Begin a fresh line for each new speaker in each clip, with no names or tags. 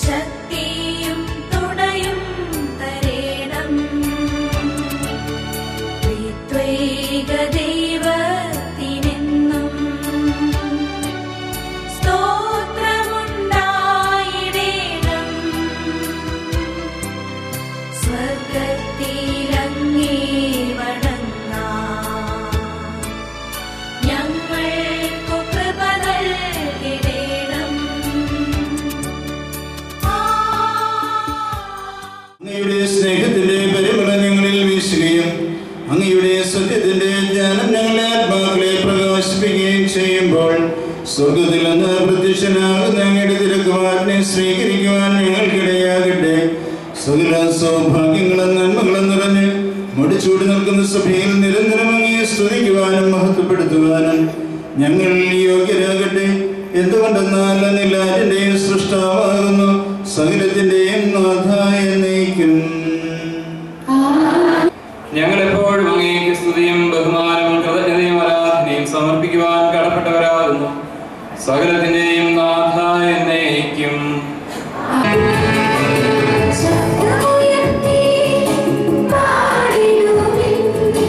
ശക്തിയും തുണയും തരേണം ത്രിത്വൈക ദൈവത്തിനെന്നും സ്തോത്രമുണ്ടായിടേണം സ്വർഗത്തിലങ്ങേ വണങ്ങാം ഞങ്ങൾക്കു കൃപ നൽകിടേണം
അങ്ങയുടെ സ്നേഹത്തിന്റെ പരിമള ഞങ്ങളിൽ വീശുകയും അങ്ങയുടെ സത്യത്തിന്റെ ജ്ഞാനം ഞങ്ങളെ ആത്മാക്കളെ പ്രകാശിപ്പിക്കുകയും ചെയ്യുമ്പോൾ സ്വർഗത്തിൽ നിന്ന് പ്രത്യക്ഷനാകുന്ന അങ്ങയുടെ തിരക്കുമാരനെ സ്വീകരിക്കുവാൻ ഞങ്ങൾക്കിടയാകട്ടെ സകല സൗഭാഗ്യങ്ങളും നന്മകളും നിറഞ്ഞ് മുടിച്ചൂടി നിൽക്കുന്ന സഭയിൽ നിരന്തരം അങ്ങയെ സ്തുതിക്കുവാനും മഹത്വപ്പെടുത്തുവാനും ഞങ്ങൾ യോഗ്യരാകട്ടെ എന്തുകൊണ്ടെന്നാൽ നിലാറ്റിന്റെയും സൃഷ്ടാവാകുന്നു സകലത്തിന്റെയും നാഥായ നയിക്കും
ഞങ്ങൾ എപ്പോഴും അങ്ങേക്ക് സ്തുതിയും ബഹുമാനവും കൃതജ്ഞതയും ആരാധനയും സമർപ്പിക്കുവാൻ കടപ്പെട്ടവരാകുന്നു സകലത്തിന്റെയും നാഥായ എന്നേക്കും
ശബ്ദമുയർത്തി പാടിടുവിൻ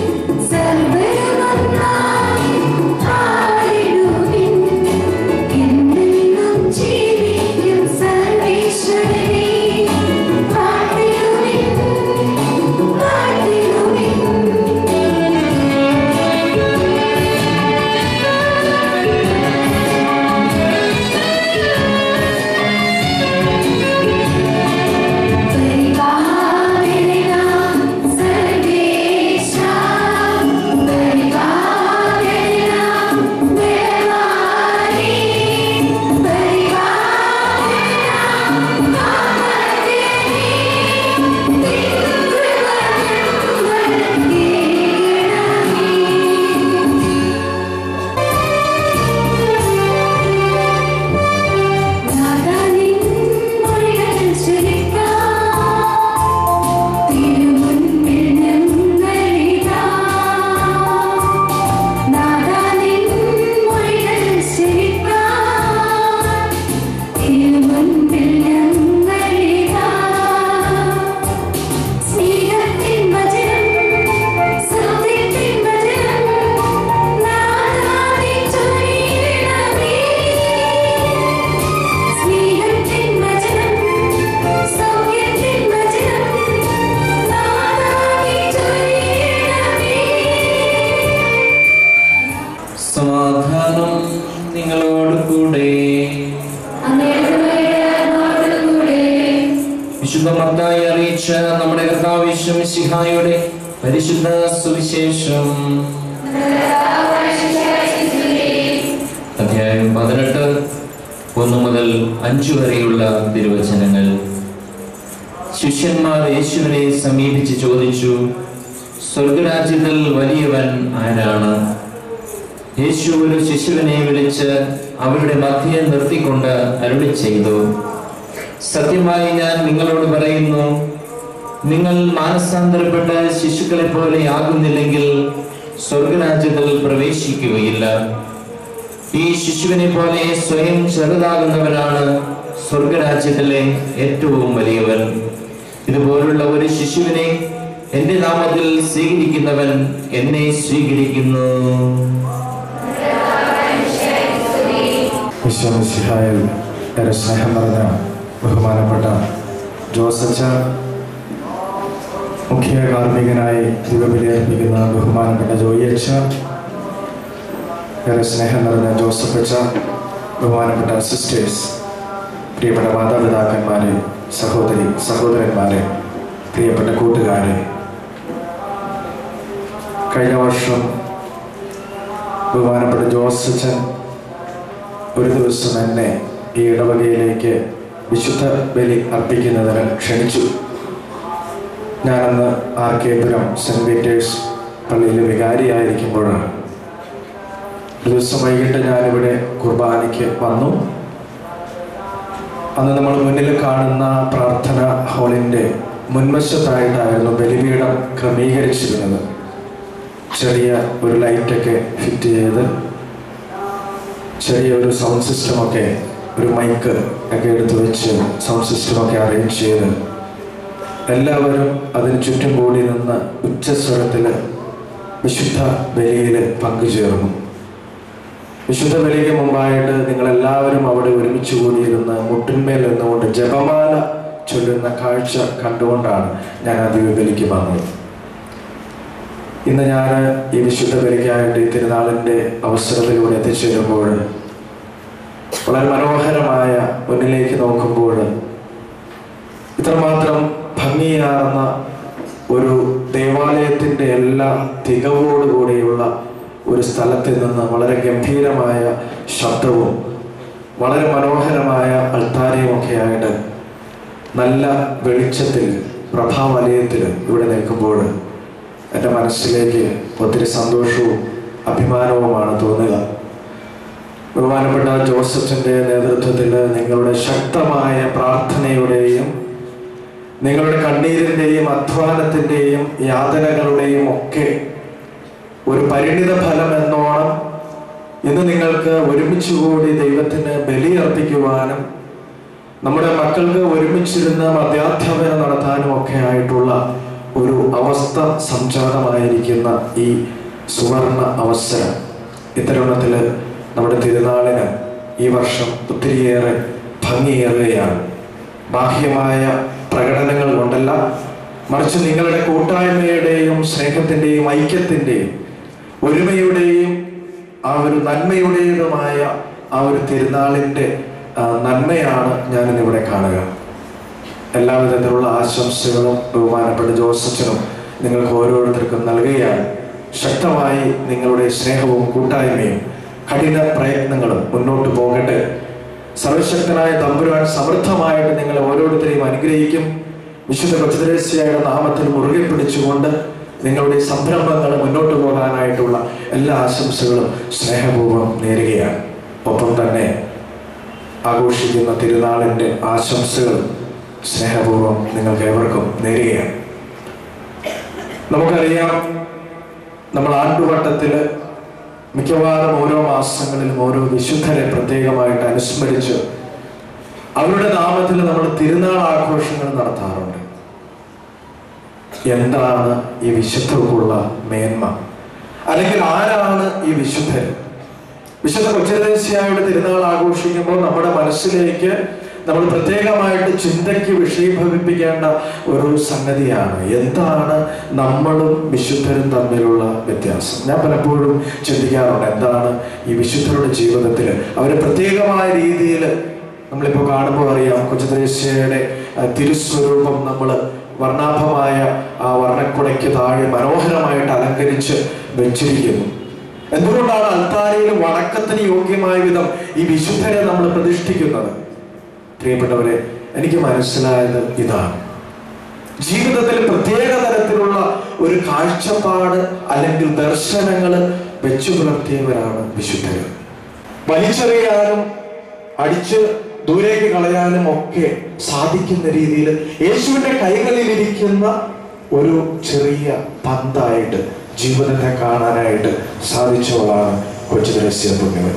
സർവ്വരുമൊന്നായി പാടിടുവിൻ എന്നെന്നും ജീവിക്കും സർവേശ്വരനെ പാടിടുവിൻ പാടിടുവിൻ പരിപാലനം സർവേശാ പരിപാലനം ദേവാലി പരിപാലനം കാമദേവി നാദാനിൻ മൊഴികൾ ചൊരിക്കാം തിരുമുൻപിൽ ഞങ്ങളിതാ നാദാനിൻ മൊഴികൾ ചൊരിക്കാം തിരുമുൻപിൽ ഞങ്ങളിതാ സ്നേഹത്തിൻ വചനം സത്യത്തിൻ വചനം നാദാനി ചൊരിയണമേ സ്നേഹത്തിൻ വചനം സൗഖ്യത്തിൻ വചനം നാദാനി ചൊരിയണമേ
സമാധാനം നിങ്ങളോട് കൂടെ വിശുദ്ധ മത്തായി അറിയിച്ച നമ്മുടെ കർത്താവിശ്വം സിഹായുടെ പരിശുദ്ധ സുവിശേഷം അധ്യായം പതിനെട്ട് ഒന്ന് മുതൽ അഞ്ചു വരെയുള്ള തിരുവചനങ്ങൾ ശിഷ്യന്മാർ യേശുവിനെ സമീപിച്ച് ചോദിച്ചു സ്വർഗരാജ്യത്തിൽ വലിയവൻ ആരാണ് യേശു ഒരു ശിശുവിനെ വിളിച്ച് അവരുടെ മധ്യയെ നിർത്തിക്കൊണ്ട് അരുളി ചെയ്തു സത്യമായി ഞാൻ നിങ്ങളോട് പറയുന്നു നിങ്ങൾ മാനസാന്തരപ്പെട്ട ശിശുക്കളെ പോലെ ആകുന്നില്ലെങ്കിൽ സ്വർഗരാജ്യത്തിൽ പ്രവേശിക്കുകയില്ല ഈ ശിശുവിനെ പോലെ സ്വയം ചെറുതാകുന്നവനാണ് സ്വർഗരാജ്യത്തിലെ ഏറ്റവും വലിയവൻ ഇതുപോലുള്ള ഒരു ശിശുവിനെ എന്റെ നാമത്തിൽ സ്വീകരിക്കുന്നവൻ എന്നെ സ്വീകരിക്കുന്നു
വിശ്വമിസിഹായിൽ ഏറെ സ്നേഹം നിറഞ്ഞ ബഹുമാനപ്പെട്ട ജോസച്ച മുഖ്യ കാർമ്മികനായി ദീപബലി അർപ്പിക്കുന്ന ബഹുമാനപ്പെട്ട ജോയിയച്ച ഏറെ സ്നേഹം നിറഞ്ഞ ജോസഫച്ച ബഹുമാനപ്പെട്ട സിസ്റ്റേഴ്സ് പ്രിയപ്പെട്ട മാതാപിതാക്കന്മാരെ സഹോദരി സഹോദരന്മാരെ പ്രിയപ്പെട്ട കൂട്ടുകാരെ കഴിഞ്ഞ വർഷം ബഹുമാനപ്പെട്ട ജോസച്ചൻ ഒരു ദിവസം എന്നെ ഈ ഇടവകയിലേക്ക് വിശുദ്ധ ബലി അർപ്പിക്കുന്നതിന് ക്ഷണിച്ചു ഞാനന്ന് R K Puram saint Peter's പള്ളിയിലെ വികാരിയായിരിക്കുമ്പോഴാണ് ഒരു ദിവസം വൈകിട്ട് ഞാനിവിടെ കുർബാനയ്ക്ക് വന്നു അന്ന് നമ്മൾ മുന്നിൽ കാണുന്ന പ്രാർത്ഥന ഹാളിൻ്റെ മുൻവശത്തായിട്ടായിരുന്നു ബലിപീഠം ക്രമീകരിച്ചിരുന്നത് ചെറിയ ഒരു ലൈറ്റൊക്കെ ഫിറ്റ് ചെയ്ത് ചെറിയൊരു സൗണ്ട് സിസ്റ്റമൊക്കെ ഒരു മൈക്ക് ഒക്കെ എടുത്തു വെച്ച് സൗണ്ട് സിസ്റ്റമൊക്കെ അറേഞ്ച് ചെയ്ത് എല്ലാവരും അതിന് ചുറ്റും കൂടി നിന്ന് ഉച്ചസ്വരത്തിൽ വിശുദ്ധ ബലിയിൽ പങ്കുചേർന്നു വിശുദ്ധ ബലിക്ക് മുമ്പായിട്ട് നിങ്ങളെല്ലാവരും അവിടെ ഒരുമിച്ച് കൂടിയിരുന്ന് മുട്ടിന്മേൽ നിന്നുകൊണ്ട് ജപമാല ചൊല്ലുന്ന കാഴ്ച കണ്ടുകൊണ്ടാണ് ഞാൻ ആ ദിവ്യബലിക്ക് വന്നത് ഇന്ന് ഞാൻ ഈ വിശുദ്ധ ബലിക്കായിട്ട് ഈ തിരുനാളിൻ്റെ അവസരത്തിലൂടെ എത്തിച്ചേരുമ്പോൾ വളരെ മനോഹരമായ മുന്നിലേക്ക് നോക്കുമ്പോൾ ഇത്രമാത്രം ഭംഗിയാർന്ന ഒരു ദേവാലയത്തിൻ്റെ എല്ലാ തികവോടുകൂടിയുള്ള ഒരു സ്ഥലത്തിൽ നിന്ന് വളരെ ഗംഭീരമായ ശബ്ദവും വളരെ മനോഹരമായ അൾത്താരയും ഒക്കെ ആയിട്ട് നല്ല വെളിച്ചത്തിൽ പ്രഭാവലയത്തിൽ ഇവിടെ നിൽക്കുമ്പോൾ എൻ്റെ മനസ്സിലേക്ക് ഒത്തിരി സന്തോഷവും അഭിമാനവുമാണ് തോന്നുക ബഹുമാനപ്പെട്ട ജോസഫിന്റെ നേതൃത്വത്തിൽ നിങ്ങളുടെ ശക്തമായ പ്രാർത്ഥനയുടെയും നിങ്ങളുടെ കണ്ണീരിൻ്റെയും അധ്വാനത്തിൻ്റെയും യാതനകളുടെയും ഒക്കെ ഒരു പരിണിത ഫലം എന്നോണം ഇന്ന് നിങ്ങൾക്ക് ഒരുമിച്ച് കൂടി ദൈവത്തിന് ബലിയർപ്പിക്കുവാനും നമ്മുടെ മക്കൾക്ക് ഒരുമിച്ചിരുന്ന് മധ്യാധ്യാപനം നടത്താനും ഒക്കെ ആയിട്ടുള്ള ഒരു അവസ്ഥ സംജാതമായിരിക്കുന്ന ഈ സുവർണ അവസരം ഇത്തരുണത്തിൽ നമ്മുടെ തിരുനാളിന് ഈ വർഷം ഒത്തിരിയേറെ ഭംഗിയേറുകയാണ് ബാഹ്യമായ പ്രകടനങ്ങൾ കൊണ്ടല്ല മറിച്ച് നിങ്ങളുടെ കൂട്ടായ്മയുടെയും സ്നേഹത്തിൻ്റെയും ഐക്യത്തിൻ്റെയും ഒരുമയുടെയും ആ ഒരു നന്മയുടേതുമായ ആ ഒരു തിരുനാളിൻ്റെ ആ, നന്മയാണ് ഞാനിന്നിവിടെ കാണുക എല്ലാവിധത്തിലുള്ള ആശംസകളും ബഹുമാനപ്പെട്ട ജോസഫിനും നിങ്ങൾക്ക് ഓരോരുത്തർക്കും നൽകുകയാണ് ശക്തമായി നിങ്ങളുടെ സ്നേഹവും കൂട്ടായ്മയും കഠിന പ്രയത്നങ്ങളും മുന്നോട്ട് പോകട്ടെ സർവശക്തനായ തമ്പുരാൻ സമൃദ്ധമായിട്ട് നിങ്ങളെ ഓരോരുത്തരെയും അനുഗ്രഹിക്കും വിശുദ്ധ കൊച്ചുദ്രേസ്യയുടെ നാമത്തിൽ മുറുകെ പിടിച്ചുകൊണ്ട് നിങ്ങളുടെ സംരംഭങ്ങൾ മുന്നോട്ട് പോകാനായിട്ടുള്ള എല്ലാ ആശംസകളും സ്നേഹപൂർവ്വം നേരുകയാണ് ഒപ്പം തന്നെ ആഘോഷിക്കുന്ന തിരുനാളിൻ്റെ ആശംസകൾ സ്നേഹപൂർവ്വം നിങ്ങൾക്ക് ഏവർക്കും നേരുകയാണ് നമുക്കറിയാം നമ്മൾ ആണ്ടുവട്ടത്തിൽ മിക്കവാറും ഓരോ മാസങ്ങളിലും ഓരോ വിശുദ്ധരെ പ്രത്യേകമായിട്ട് അനുസ്മരിച്ച് അവരുടെ നാമത്തിൽ നമ്മൾ തിരുനാൾ ആഘോഷങ്ങൾ നടത്താറുണ്ട് എന്താണ് ഈ വിശുദ്ധർക്കുള്ള മേന്മ അല്ലെങ്കിൽ ആരാണ് ഈ വിശുദ്ധർ വിശുദ്ധ കൊച്ചദേശിയായുടെ തിരുനാൾ ആഘോഷിക്കുമ്പോൾ നമ്മുടെ മനസ്സിലേക്ക് നമ്മൾ പ്രത്യേകമായിട്ട് ചിന്തയ്ക്ക് വിഷയീഭവിപ്പിക്കേണ്ട ഒരു സംഗതിയാണ് എന്താണ് നമ്മളും വിശുദ്ധരും തമ്മിലുള്ള വ്യത്യാസം ഞാൻ പലപ്പോഴും ചിന്തിക്കാറുണ്ട് എന്താണ് ഈ വിശുദ്ധരുടെ ജീവിതത്തിൽ അവർ പ്രത്യേകമായ രീതിയിൽ നമ്മളിപ്പോൾ കാണുമ്പോൾ അറിയാം കൊച്ചുദേശിയയുടെ തിരുസ്വരൂപം നമ്മൾ വർണ്ണാഭമായ ആ വർണ്ണക്കുടയ്ക്ക് താഴെ മനോഹരമായിട്ട് അലങ്കരിച്ച് വെച്ചിരിക്കുന്നു എന്തുകൊണ്ടാണ് അൽത്താരയിൽ വണക്കത്തിന് യോഗ്യമായ വിധം ഈ വിശുദ്ധരെ നമ്മൾ പ്രതിഷ്ഠിക്കുന്നത് പ്രിയപ്പെട്ടവരെ എനിക്ക് മനസ്സിലായത് ഇതാണ് ജീവിതത്തിൽ പ്രത്യേക തരത്തിലുള്ള ഒരു കാഴ്ചപ്പാട് അല്ലെങ്കിൽ ദർശനങ്ങൾ വെച്ചു പുലർത്തിയവരാണ് വിശുദ്ധർ വലിച്ചെറിയാനും അടിച്ച് ദൂരേക്ക് കളയാനും ഒക്കെ സാധിക്കുന്ന രീതിയിൽ യേശുവിന്റെ കൈകളിലിരിക്കുന്ന ഒരു ചെറിയ പന്തായിട്ട് ജീവിതത്തെ കാണാനായിട്ട് സാധിച്ചവളാണ് കൊച്ചു രഹസ്യ പുണ്യവൻ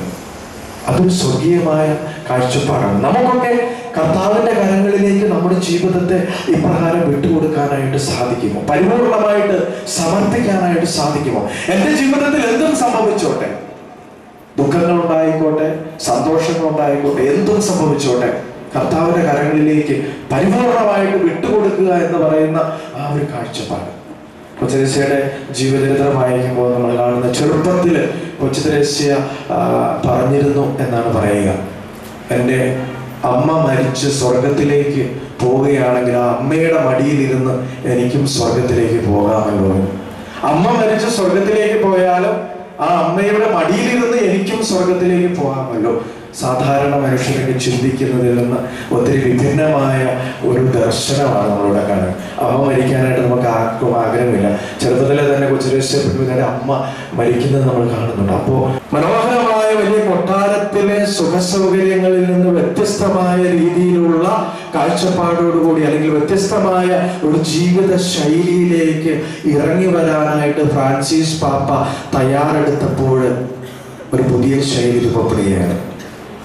അതൊരു സ്വർഗീയമായ കാഴ്ചപ്പാടാണ് നമുക്കൊക്കെ കർത്താവിന്റെ കരങ്ങളിലേക്ക് നമ്മുടെ ജീവിതത്തെ ഇപ്രകാരം വിട്ടുകൊടുക്കാനായിട്ട് സാധിക്കുമോ പരിപൂർണമായിട്ട് സമർപ്പിക്കാനായിട്ട് സാധിക്കുമോ എൻ്റെ ജീവിതത്തിൽ എന്തും സംഭവിച്ചോട്ടെ ദുഃഖങ്ങൾ ഉണ്ടായിക്കോട്ടെ സന്തോഷങ്ങൾ ഉണ്ടായിക്കോട്ടെ എന്തും സംഭവിച്ചോട്ടെ കർത്താവിന്റെ കരങ്ങളിലേക്ക് പരിപൂർണമായിട്ട് വിട്ടുകൊടുക്കുക എന്ന് പറയുന്ന ആ ഒരു കാഴ്ചപ്പാട് കൊച്ചുദേശയുടെ ജീവചരിത്രം വായിക്കുമ്പോൾ നമ്മൾ കാണുന്ന ചെറുപ്പത്തിൽ കൊച്ചുദേശയ പറഞ്ഞിരുന്നു എന്നാണ് പറയുക എൻ്റെ അമ്മ മരിച്ച് സ്വർഗത്തിലേക്ക് പോവുകയാണെങ്കിൽ ആ അമ്മയുടെ മടിയിലിരുന്ന് എനിക്കും സ്വർഗത്തിലേക്ക് പോകാമല്ലോ എന്ന്. അമ്മ മരിച്ച് സ്വർഗത്തിലേക്ക് പോയാലും ആ അമ്മയുടെ മടിയിലിരുന്ന് എനിക്കും സ്വർഗത്തിലേക്ക് പോകാമല്ലോ സാധാരണ മനുഷ്യരൊക്കെ ചിന്തിക്കുന്നതിൽ നിന്ന് ഒത്തിരി വിഭിന്നമായ ഒരു ദർശനമാണ് നമ്മളിവിടെ കാണുന്നത് അമ്മ മരിക്കാനായിട്ട് നമുക്ക് ആർക്കും ആഗ്രഹമില്ല ചെറുപ്പത്തിലെ തന്നെ കൊച്ചുരേശ്വരപ്പെട്ട അമ്മ മരിക്കുന്നത് നമ്മൾ കാണുന്നുണ്ട് അപ്പോൾ മനോഹരമായ വലിയ കൊട്ടാരത്തിലെ സുഖസൗകര്യങ്ങളിൽ നിന്ന് വ്യത്യസ്തമായ രീതിയിലുള്ള കാഴ്ചപ്പാടോടുകൂടി അല്ലെങ്കിൽ വ്യത്യസ്തമായ ഒരു ജീവിത ശൈലിയിലേക്ക് ഇറങ്ങി വരാനായിട്ട് ഫ്രാൻസിസ് പാപ്പ തയ്യാറെടുത്തപ്പോൾ ഒരു പുതിയ ശൈലി രൂപപ്പെടുകയാണ്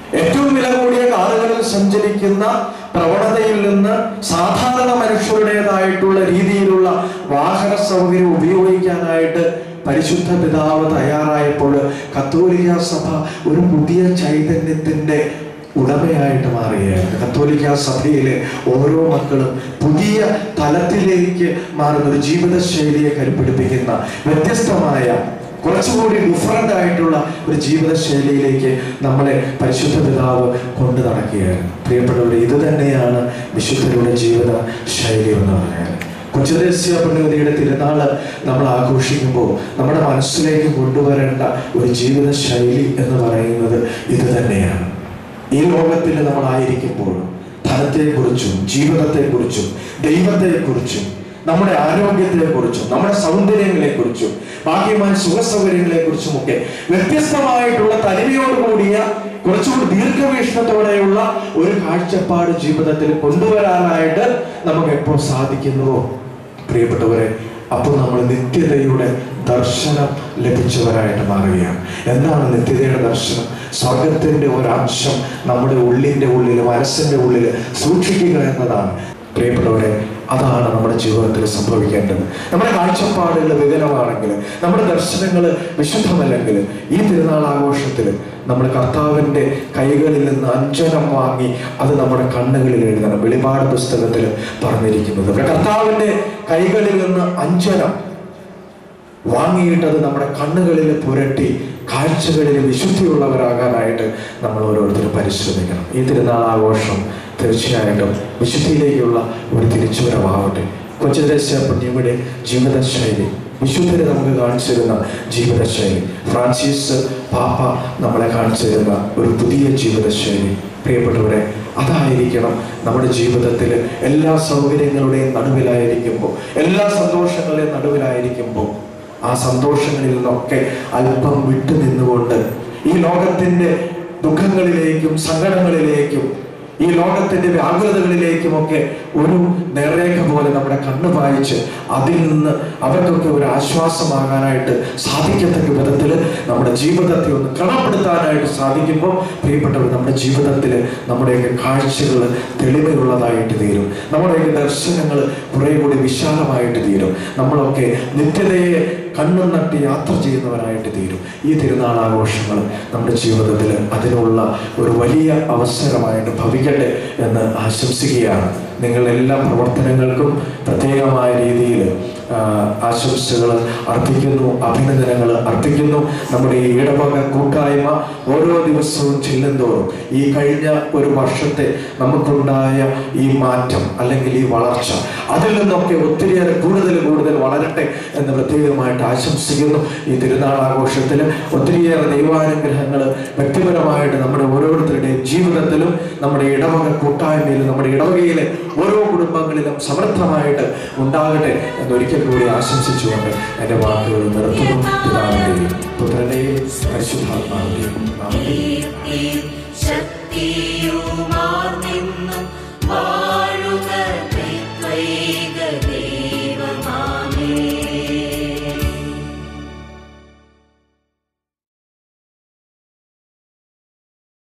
ഏറ്റവും വില കൂടിയ കാറുകളിൽ സഞ്ചരിക്കുന്ന പ്രവണതയിൽ നിന്ന് സാധാരണ മനുഷ്യരുടേതായിട്ടുള്ള രീതിയിലുള്ള വാഹന സൗകര്യം ഉപയോഗിക്കാനായിട്ട് പരിശുദ്ധ പിതാവ് തയ്യാറായപ്പോൾ കത്തോലിക്ക സഭ ഒരു പുതിയ ചൈതന്യത്തിന്റെ ഉടമയായിട്ട് മാറുകയാണ് കത്തോലിക്ക സഭയിലെ ഓരോ മക്കളും പുതിയ തലത്തിലേക്ക് മാറുന്ന ഒരു ജീവിതശൈലിയെ കരുപിടിപ്പിക്കുന്ന വ്യത്യസ്തമായ കുറച്ചുകൂടി ഡിഫറൻ്റ് ആയിട്ടുള്ള ഒരു ജീവിതശൈലിയിലേക്ക് നമ്മളെ പരിശുദ്ധ പിതാവ് കൊണ്ടു നടക്കുകയാണ് പ്രിയപ്പെട്ടവരെ ഇത് തന്നെയാണ് വിശുദ്ധരുടെ ജീവിത ശൈലി എന്ന് പറഞ്ഞാൽ കൊച്ചുദേശീയ പുണ്യവതിയുടെ തിരുനാള് നമ്മൾ ആഘോഷിക്കുമ്പോൾ നമ്മുടെ മനസ്സിലേക്ക് കൊണ്ടുവരേണ്ട ഒരു ജീവിത ശൈലി എന്ന് പറയുന്നത് ഇത് തന്നെയാണ് ഈ ലോകത്തിൽ നമ്മളായിരിക്കുമ്പോൾ ധനത്തെക്കുറിച്ചും ജീവിതത്തെക്കുറിച്ചും ദൈവത്തെക്കുറിച്ചും നമ്മുടെ ആരോഗ്യത്തെക്കുറിച്ചും നമ്മുടെ സൗന്ദര്യങ്ങളെക്കുറിച്ചും ബാഹ്യമായ സുഖസൗകര്യങ്ങളെക്കുറിച്ചും ഒക്കെ വ്യത്യസ്തമായിട്ടുള്ള തനിമയോട് കൂടിയ കുറച്ചുകൂടി ദീർഘവീക്ഷണത്തോടെയുള്ള ഒരു കാഴ്ചപ്പാട് ജീവിതത്തിൽ കൊണ്ടുവരാനായിട്ട് നമുക്ക് എപ്പോൾ സാധിക്കുന്നുവോ പ്രിയപ്പെട്ടവരെ അപ്പോൾ നമ്മൾ നിത്യതയുടെ ദർശനം ലഭിച്ചവരായിട്ട് മാറുകയാണ് എന്താണ് നിത്യതയുടെ ദർശനം സ്വർഗത്തിന്റെ ഒരംശം നമ്മുടെ ഉള്ളിന്റെ ഉള്ളിൽ മനസ്സിന്റെ ഉള്ളിൽ സൂക്ഷിക്കുക എന്നതാണ് പ്രിയപ്പെട്ടവരെ അതാണ് നമ്മുടെ ജീവിതത്തിൽ സംഭവിക്കേണ്ടത് നമ്മുടെ കാഴ്ചപ്പാടുകൾ വികലമാണെങ്കിൽ നമ്മുടെ ദർശനങ്ങൾ വിശുദ്ധമല്ലെങ്കിൽ ഈ തിരുനാൾ ആഘോഷത്തിൽ നമ്മൾ കർത്താവിൻ്റെ കൈകളിൽ നിന്ന് അഞ്ജനം വാങ്ങി അത് നമ്മുടെ കണ്ണുകളിൽ എഴുതണം വെളിപാട് പുസ്തകത്തിൽ പറഞ്ഞിരിക്കുന്നത് ഇവിടെ കർത്താവിൻ്റെ കൈകളിൽ നിന്ന് അഞ്ജനം വാങ്ങിയിട്ടത് നമ്മുടെ കണ്ണുകളിൽ പുരട്ടി കാഴ്ചകളിൽ വിശുദ്ധിയുള്ളവരാകാനായിട്ട് നമ്മൾ ഓരോരുത്തരും പരിശ്രമിക്കണം ഈ തിരുനാൾ ആഘോഷം തീർച്ചയായിട്ടും വിശുദ്ധിയിലേക്കുള്ള ഒരു തിരിച്ചുവരവാവട്ടെ കൊച്ചുദേശ പുണ്യയുടെ ജീവിതശൈലി വിശുദ്ധരെ നമുക്ക് കാണിച്ചു തരുന്ന ജീവിതശൈലി ഫ്രാൻസിസ് പാപ്പ നമ്മളെ കാണിച്ചു തരുന്ന ഒരു പുതിയ ജീവിതശൈലി പ്രിയപ്പെട്ടവരെ അതായിരിക്കണം നമ്മുടെ ജീവിതത്തിൽ എല്ലാ സൗകര്യങ്ങളുടെയും നടുവിലായിരിക്കുമ്പോൾ എല്ലാ സന്തോഷങ്ങളുടെയും നടുവിലായിരിക്കുമ്പോൾ ആ സന്തോഷങ്ങളിൽ നിന്നൊക്കെ അല്പം വിട്ടു നിന്നുകൊണ്ട് ഈ ലോകത്തിന്റെ ദുഃഖങ്ങളിലേക്കും സങ്കടങ്ങളിലേക്കും ഈ ലോകത്തിന്റെ വ്യാകുലതകളിലേക്കുമൊക്കെ ഒരു നേർരേഖ പോലെ നമ്മുടെ കണ്ണ് വായിച്ച് അതിൽ നിന്ന് അവർക്കൊക്കെ ഒരു ആശ്വാസമാകാനായിട്ട് സാധിക്കത്തക്ക വിധത്തിൽ നമ്മുടെ ജീവിതത്തെ ഒന്ന് ക്രമപ്പെടുത്താനായിട്ട് സാധിക്കുമ്പോൾ പ്രിയപ്പെട്ടവർ നമ്മുടെ ജീവിതത്തിൽ നമ്മുടെയൊക്കെ കാഴ്ചകൾ തെളിമയുള്ളതായിട്ട് തീരും നമ്മുടെയൊക്കെ ദർശനങ്ങൾ കുറെ കൂടി വിശാലമായിട്ട് തീരും നമ്മളൊക്കെ നിത്യതയെ കണ്ണും നട്ടി യാത്ര ചെയ്യുന്നവരായിട്ട് തീരും ഈ തിരുനാൾ ആഘോഷങ്ങൾ നമ്മുടെ ജീവിതത്തിൽ അതിനുള്ള ഒരു വലിയ അവസരമായിട്ട് ഭവിക്കട്ടെ എന്ന് ആശംസിക്കുകയാണ് നിങ്ങളുടെ എല്ലാ പ്രവർത്തനങ്ങൾക്കും പ്രത്യേകമായ രീതിയിൽ ആശംസകൾ അർപ്പിക്കുന്നു അഭിനന്ദനങ്ങൾ അർപ്പിക്കുന്നു നമ്മുടെ ഈ ഇടവക കൂട്ടായ്മ ഓരോ ദിവസവും ചെല്ലുന്തോറും ഈ കഴിഞ്ഞ ഒരു വർഷത്തെ നമുക്കുണ്ടായ ഈ മാറ്റം അല്ലെങ്കിൽ ഈ വളർച്ച അതിൽ നിന്നൊക്കെ ഒത്തിരിയേറെ കൂടുതൽ കൂടുതൽ വളരട്ടെ എന്ന് പ്രത്യേകമായിട്ട് ആശംസിക്കുന്നു ഈ തിരുനാൾ ആഘോഷത്തിൽ ഒത്തിരിയേറെ ദൈവാനുഗ്രഹങ്ങൾ വ്യക്തിപരമായിട്ട് നമ്മുടെ ഓരോരുത്തരുടെയും ജീവിതത്തിലും നമ്മുടെ ഇടവക കൂട്ടായ്മയിലും നമ്മുടെ ഇടവകയിലെ ഓരോ കുടുംബങ്ങളിലും സമൃദ്ധമായിട്ട് ഉണ്ടാകട്ടെ എന്നൊരിക്കൽ കൂടി ആശംസിച്ചുകൊണ്ട് എൻ്റെ വാക്കുകൾ നിർത്തുന്നു പിതാവിൻ്റെയും പുത്രൻ്റെയും പരിശുദ്ധാത്മാവിൻ്റെയും നാമത്തിൽ
ശക്തിയുമാർന്നെന്നും വാ